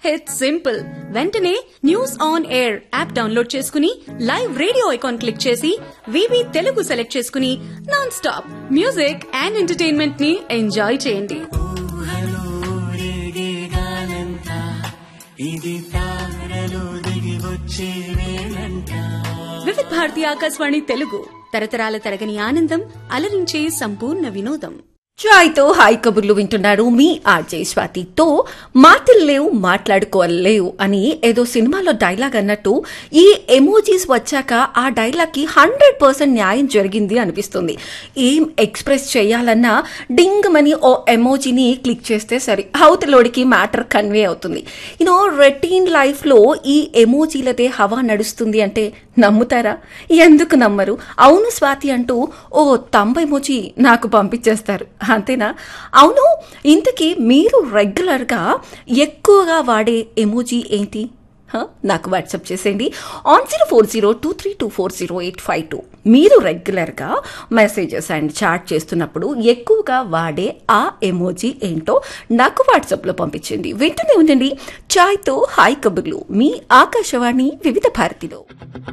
It's simple వెంటనే news on air app download చేసుకుని live radio icon click చేసి వివి తెలుగు సెలెక్ట్ చేసుకుని non stop music and entertainment ని ఎంజాయ్ చేయండి వివిధ భారతి ఆకాశవాణి తెలుగు తరతరాల తరగని ఆనందం అలరించే సంపూర్ణ వినోదం చాయ్తో హాయ్ కబుర్లు వింటున్నారు మీ ఆర్జే స్వాతితో మాటలు లేవు మాట్లాడుకోలేవు అని ఏదో సినిమాలో డైలాగ్ అన్నట్టు ఈ ఎమోజీస్ వచ్చాక ఆ డైలాగ్ కి హండ్రెడ్ పర్సెంట్ న్యాయం జరిగింది అనిపిస్తుంది ఏం ఎక్స్ప్రెస్ చేయాలన్నా డింగ్ మని ఓ ఎమోజీని క్లిక్ చేస్తే సరి అవతలోడికి మ్యాటర్ కన్వే అవుతుంది యూనో రొటీన్ లైఫ్ లో ఈ ఎమోజీలదే హవా నడుస్తుంది అంటే నమ్ముతారా ఎందుకు నమ్మరు అవును స్వాతి అంటూ ఓ తంబ ఎమోజీ నాకు పంపించేస్తారు అంతేనా అవును ఇంతకీ మీరు రెగ్యులర్గా ఎక్కువగా వాడే ఎమోజీ ఏంటి హ? నాకు వాట్సాప్ చేసేయండి on zero four zero two three two four zero eight five two మీరు రెగ్యులర్గా మెసేజెస్ అండ్ చాట్ చేస్తున్నప్పుడు ఎక్కువగా వాడే ఆ ఎమోజీ ఏంటో నాకు వాట్సాప్లో పంపించండి వింటూనే ఉండండి చాయ్తో హాయ్ కబుర్లు మీ ఆకాశవాణి వివిధ భారతిలో